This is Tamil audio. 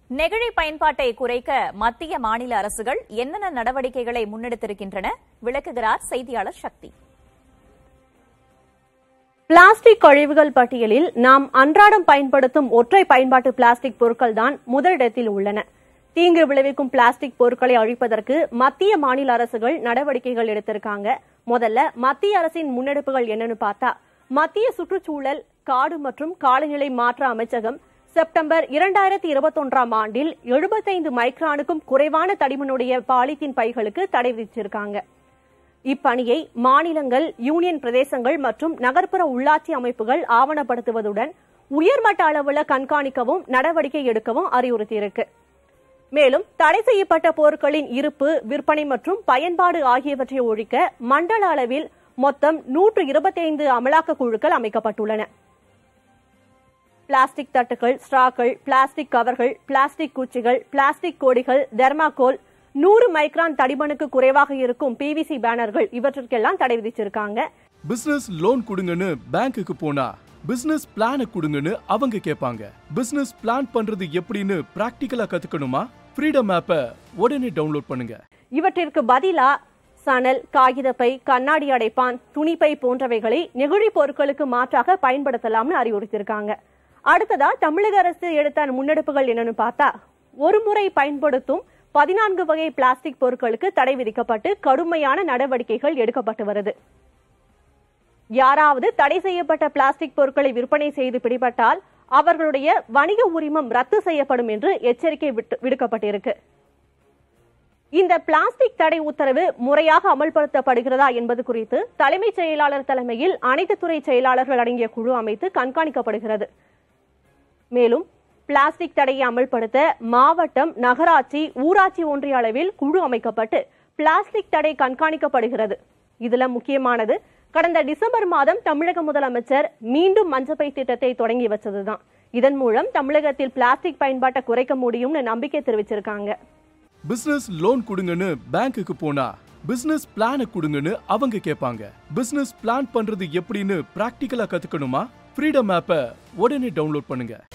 நெகிழி பயன்பாட்டை குறைக்க மத்திய மாநில அரசுகள் என்னென்ன நடவடிக்கைகளை முன்னெடுத்திருக்கின்றன விளக்குகிறார் செய்தியாளர் சக்தி பிளாஸ்டிக் கழிவுகள் பட்டியலில் நாம் அன்றாடம் பயன்படுத்தும் ஒற்றை பயன்பாட்டு பிளாஸ்டிக் பொருட்கள் தான் முதலிடத்தில் உள்ளன தீங்கு விளைவிக்கும் பிளாஸ்டிக் பொருட்களை அழிப்பதற்கு மத்திய மாநில அரசுகள் நடவடிக்கைகள் எடுத்திருக்காங்க முதல்ல மத்திய அரசின் முன்னெடுப்புகள் என்னன்னு பார்த்தா மத்திய சுற்றுச்சூழல் காடு மற்றும் காலநிலை மாற்ற அமைச்சகம் செப்டம்பர் இரண்டாயிரத்தி இருபத்தொன்றாம் ஆண்டில் எழுபத்தைந்து மைக்ரானுக்கும் குறைவான தடிமனுடைய பாலித்தீன் பைகளுக்கு தடை விதிச்சிருக்காங்க இப்பணியை மாநிலங்கள் யூனியன் பிரதேசங்கள் மற்றும் நகர்ப்புற உள்ளாட்சி அமைப்புகள் ஆவணப்படுத்துவதுடன் உயர்மட்ட அளவுல கண்காணிக்கவும் நடவடிக்கை எடுக்கவும் அறிவுறுத்தியிருக்கு மேலும் தடை செய்யப்பட்ட பொருட்களின் இருப்பு விற்பனை மற்றும் பயன்பாடு ஆகியவற்றை ஒழிக்க மண்டல அளவில் மொத்தம் நூற்று இருபத்தைந்து அமலாக்க குழுக்கள் அமைக்கப்பட்டுள்ளன பிளாஸ்டிக் தட்டுகள் ஸ்ட்ராக்கள் பிளாஸ்டிக் கவர்கள் பிளாஸ்டிக் குச்சிகள் பிளாஸ்டிக் கொடிகள் தெர்மாகோல் நூறு மைக்ரான் தடிமனுக்கு குறைவாக இருக்கும் பிவிசி பேனர்கள் இவற்றிற்கெல்லாம் தடை விதிச்சிருக்காங்க பிசினஸ் லோன் கொடுங்கன்னு பேங்க்குக்கு போனா பிசினஸ் பிளான கொடுங்கன்னு அவங்க கேட்பாங்க பிசினஸ் பிளான் பண்றது எப்படின்னு பிராக்டிக்கலா கத்துக்கணுமா ஃப்ரீடம் ஆப்பை உடனே டவுன்லோட் பண்ணுங்க இவற்றிற்கு பதிலா சணல் காகிதப்பை கண்ணாடி அடைப்பான் துணிப்பை போன்றவைகளை நெகிழி பொருட்களுக்கு மாற்றாக பயன்படுத்தலாம்னு அறிவுறுத்தியிருக்காங்க அடுத்ததா தமிழக அரசு எடுத்த முன்னெடுப்புகள் என்னன்னு பார்த்தா ஒரு முறை பயன்படுத்தும் பதினான்கு வகை பிளாஸ்டிக் பொருட்களுக்கு தடை விதிக்கப்பட்டு கடுமையான நடவடிக்கைகள் எடுக்கப்பட்டு வருது யாராவது தடை செய்யப்பட்ட பிளாஸ்டிக் பொருட்களை விற்பனை செய்து பிடிபட்டால் அவர்களுடைய வணிக உரிமம் ரத்து செய்யப்படும் என்று எச்சரிக்கை விட்டு- விடுக்கப்பட்டிருக்கு இந்த பிளாஸ்டிக் தடை உத்தரவு முறையாக அமல்படுத்தப்படுகிறதா என்பது குறித்து தலைமைச் செயலாளர் தலைமையில் அனைத்து துறை செயலாளர்கள் அடங்கிய குழு அமைத்து கண்காணிக்கப்படுகிறது மேலும் பிளாஸ்டிக் தடையை அமல்படுத்த மாவட்டம் நகராட்சி ஊராட்சி ஒன்றிய அளவில் குழு அமைக்கப்பட்டு பிளாஸ்டிக் தடை கண்காணிக்கப்படுகிறது இதுல முக்கியமானது கடந்த டிசம்பர் மாதம் தமிழக முதலமைச்சர் மீண்டும் மஞ்சப்பை திட்டத்தை தொடங்கி வச்சதுதான் இதன் மூலம் தமிழகத்தில் பிளாஸ்டிக் பயன்பாட்டை குறைக்க முடியும்னு நம்பிக்கை தெரிவிச்சிருக்காங்க பிசினஸ் லோன் கொடுங்கன்னு பேங்க்குக்கு போனா பிசினஸ் பிளான கொடுங்கன்னு அவங்க கேட்பாங்க பிசினஸ் பிளான் பண்றது எப்படின்னு பிராக்டிக்கலா கத்துக்கணுமா ஃப்ரீடம் ஆப்பை உடனே டவுன்லோட் பண்ணுங்க